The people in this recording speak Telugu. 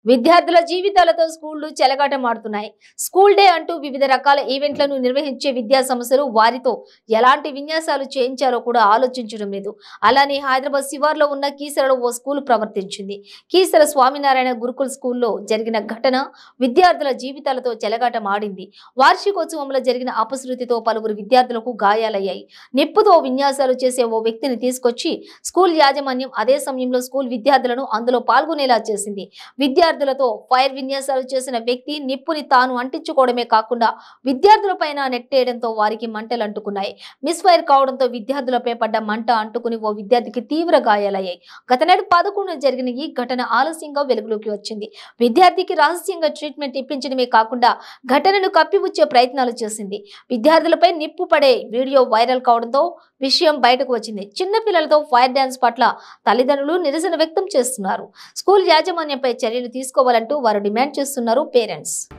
విద్యార్థుల జీవితాలతో స్కూళ్లు చెలగాటమాడుతున్నాయి స్కూల్ డే అంటూ వివిధ రకాల ఈవెంట్లను నిర్వహించే విద్యా సంస్థలు వారితో ఎలాంటి విన్యాసాలు చేయించాలో కూడా ఆలోచించడం లేదు అలానే హైదరాబాద్ శివార్లో ఉన్న కీసరలో ఓ స్కూల్ ప్రవర్తించింది కీసర స్వామినారాయణ గురుకుల్ స్కూల్లో జరిగిన ఘటన విద్యార్థుల జీవితాలతో చెలగాటమాడింది వార్షికోత్సవంలో జరిగిన అపశృతితో పలువురు విద్యార్థులకు గాయాలయ్యాయి నిప్పుతో విన్యాసాలు చేసే ఓ వ్యక్తిని తీసుకొచ్చి స్కూల్ యాజమాన్యం అదే సమయంలో స్కూల్ విద్యార్థులను అందులో పాల్గొనేలా చేసింది విద్యార్థులతో ఫైర్ విన్యాసాలు చేసిన వ్యక్తి నిప్పుని తాను అంటించుకోవడమే కాకుండా విద్యార్థులపైన నెట్టేయడంతో వారికి మంటలు అంటుకున్నాయి మిస్ ఫైర్ కావడంతో విద్యార్థులపై పడ్డ మంట అంటుకుని ఓ విద్యార్థికి తీవ్ర గాయాలయ్యాయి గత నెల పదకొండున జరిగిన ఈ ఘటన ఆలస్యంగా వెలుగులోకి వచ్చింది విద్యార్థికి రహస్యంగా ట్రీట్మెంట్ ఇప్పించడమే కాకుండా ఘటనను కప్పిపుచ్చే ప్రయత్నాలు చేసింది విద్యార్థులపై నిప్పు పడే వీడియో వైరల్ కావడంతో విషయం బయటకు వచ్చింది చిన్న పిల్లలతో ఫైర్ డ్యాన్స్ పట్ల తల్లిదండ్రులు నిరసన వ్యక్తం చేస్తున్నారు స్కూల్ యాజమాన్యంపై చర్యలు తీసుకోవాలంటూ వారు డిమాండ్ చేస్తున్నారు పేరెంట్స్